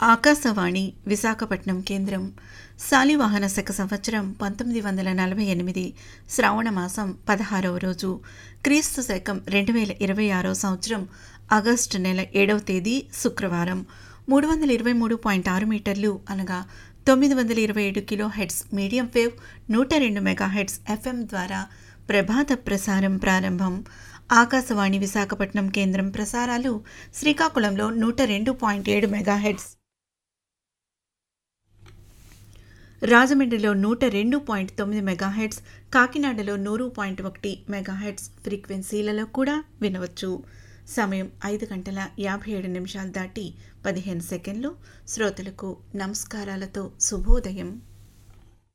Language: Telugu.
ఆకాశవాణి విశాఖపట్నం కేంద్రం శాలివాహన శక సంవత్సరం పంతొమ్మిది వందల నలభై ఎనిమిది శ్రావణ మాసం పదహారవ రోజు క్రీస్తు శకం రెండు వేల ఇరవై ఆరో సంవత్సరం ఆగస్టు నెల ఏడవ తేదీ శుక్రవారం మూడు వందల ఇరవై మూడు పాయింట్ ఆరు మీటర్లు అనగా తొమ్మిది వందల ఇరవై ఏడు కిలో హెడ్స్ మీడియం వేవ్ నూట రెండు మెగా హెడ్స్ ఎఫ్ఎం ద్వారా ప్రభాత ప్రసారం ప్రారంభం ఆకాశవాణి విశాఖపట్నం కేంద్రం ప్రసారాలు శ్రీకాకుళంలో నూట రెండు పాయింట్ ఏడు మెగా హెడ్స్ రాజమండ్రిలో నూట రెండు పాయింట్ తొమ్మిది మెగాహెడ్స్ కాకినాడలో నూరు పాయింట్ ఒకటి మెగాహెడ్స్ ఫ్రీక్వెన్సీలలో కూడా వినవచ్చు సమయం ఐదు గంటల యాభై ఏడు నిమిషాలు దాటి పదిహేను సెకండ్లు శ్రోతలకు నమస్కారాలతో శుభోదయం